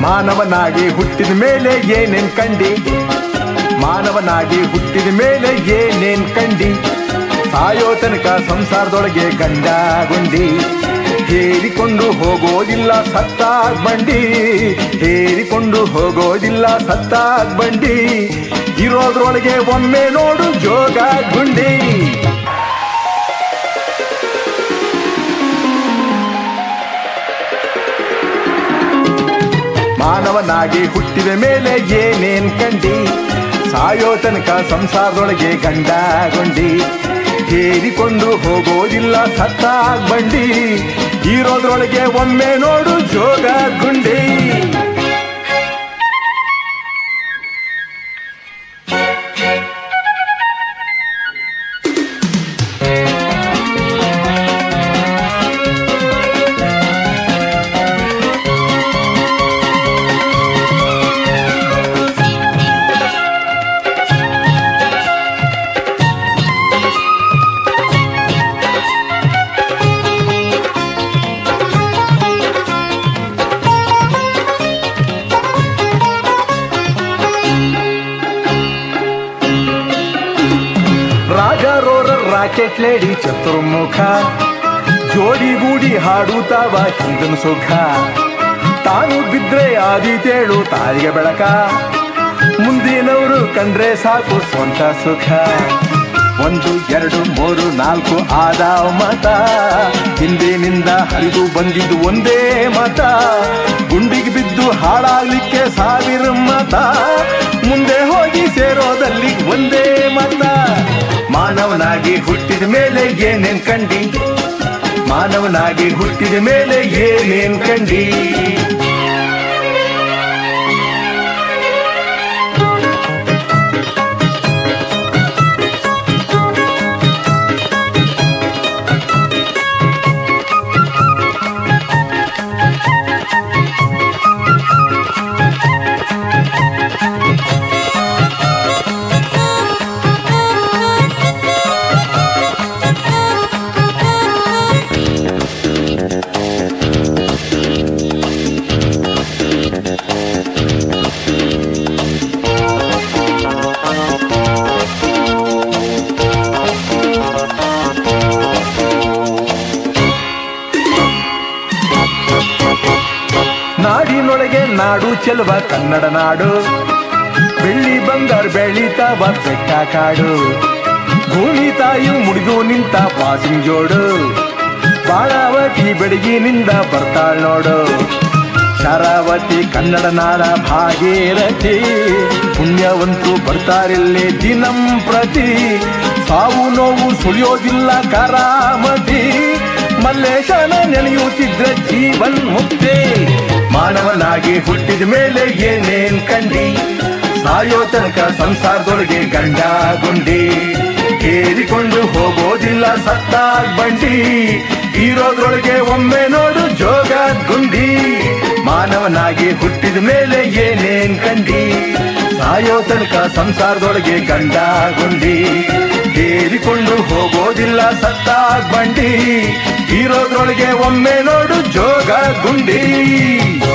ಮಾನವನಾಗಿ ಹುಟ್ಟಿದ ಮೇಲೆ ಏನೇನ್ ಕಂಡಿ ಮಾನವನಾಗಿ ಹುಟ್ಟಿದ ಮೇಲೆ ಏನೇನ್ ಕಂಡಿ ಸಾಯೋ ತನಕ ಸಂಸಾರದೊಳಗೆ ಗಂಡ ಗುಂಡಿ ಹೇರಿಕೊಂಡು ಹೋಗೋದಿಲ್ಲ ಸತ್ತಾಗ್ ಬಂಡಿ ಹೇರಿಕೊಂಡು ಹೋಗೋದಿಲ್ಲ ಸತ್ತಾಗ್ ಬಂಡಿ ಇರೋದ್ರೊಳಗೆ ಒಮ್ಮೆ ನೋಡು ಜೋಗ ಗುಂಡಿ ಮಾನವನಾಗಿ ಹುಟ್ಟಿದ ಮೇಲೆ ಏನೇನ್ ಕಂಡಿ ಸಾಯೋ ತನಕ ಸಂಸಾರದೊಳಗೆ ಗಂಡ ಗುಂಡಿ ಹೇರಿಕೊಂಡು ಹೋಗೋದಿಲ್ಲ ಸತ್ತಾಗ್ ಬಂಡಿ ಇರೋದ್ರೊಳಗೆ ಒಮ್ಮೆ ನೋಡು ಜೋಗ ಗುಂಡಿ ರಾಜರೋರ ರಾಕೆಟ್ ಲೇಡಿ ಚತುರ್ಮುಖ ಜೋಡಿಗೂಡಿ ಹಾಡುತ್ತಾವ ಹಿಂದನ ಸುಖ ತಾನು ಬಿದ್ರೆ ಆದಿತೇಳು ತಾಯಿಗೆ ಬೆಳಕ ಮುಂದಿನವರು ಕಂಡ್ರೆ ಸಾಕು ಸ್ವಂತ ಸುಖ ಒಂದು ಎರಡು ಮೂರು ನಾಲ್ಕು ಆದ ಮತ ಹಿಂದಿನಿಂದ ಹರಿದು ಬಂದಿದ್ದು ಒಂದೇ ಮತ ಗುಂಡಿಗೆ ಬಿದ್ದು ಹಾಳಾಗ್ಲಿಕ್ಕೆ ಸಾವಿರ ಮತ ಮುಂದೆ ಹೋಗಿ ಸೇರೋದಲ್ಲಿ ಒಂದೇ ಮತ ಮಾನವನಾಗಿ ಹುಟ್ಟಿದ ಮೇಲೆ ಏನೇನ್ ಕಂಡಿ ಮಾನವನಾಗಿ ಹುಟ್ಟಿದ ಮೇಲೆ ಏನೇನ್ ಕಂಡಿ ನಾಡಿನೊಳಗೆ ನಾಡು ಚೆಲುವ ಕನ್ನಡ ನಾಡು ಬೆಳ್ಳಿ ಬಂಗಾರ ಬೆಳೀತಾವ ಬೆಟ್ಟ ಕಾಡು ಭೂಮಿ ತಾಯಿ ಮುಡಿದು ನಿಂತ ಪಾಸಿಂಗ್ ಜೋಡು ಬಾಳಾವತಿ ಬೆಡಗಿನಿಂದ ಬರ್ತಾಳ್ ನೋಡು ಶರಾವತಿ ಕನ್ನಡ ನಾಡ ಭಾಗೀರಥಿ ಪುಣ್ಯವಂತರು ಬರ್ತಾರಿಲ್ಲಿ ದಿನಂ ಪ್ರತಿ ಸಾವು ನೋವು ಸುಳಿಯೋದಿಲ್ಲ ಕರಾಮತಿ ಮಲ್ಲೇಶನ ನೆನೆಯುತ್ತಿದ್ರೆ ಜೀವನ್ ಮುಕ್ತಿ ಮಾನವನಾಗಿ ಹುಟ್ಟಿದ ಮೇಲೆ ಏನೇನ್ ಕಂಡಿ ಸಾಯೋ ತನಕ ಸಂಸಾರದೊಳಗೆ ಗಂಡ ಗುಂಡಿ ಕೇರಿಕೊಂಡು ಹೋಗೋದಿಲ್ಲ ಸತ್ತಾಗ್ ಬಂಡಿ ಇರೋದ್ರೊಳಗೆ ಒಮ್ಮೆ ನೋಡು ಜೋಗ ಗುಂಡಿ ಮಾನವನಾಗಿ ಹುಟ್ಟಿದ ಮೇಲೆ ಏನೇನ್ ಕಂಡಿ ಸಾಯೋ ತನಕ ಸಂಸಾರದೊಳಗೆ ಗಂಡ ಗುಂಡಿ ಕೇರಿಕೊಂಡು ಹೋಗೋದಿಲ್ಲ ಸತ್ತಾಗ್ ಬಂಡಿ ಇರೋದ್ರೊಳಗೆ ಒಮ್ಮೆ ನೋಡು ಜೋಗ ಗುಂಡಿ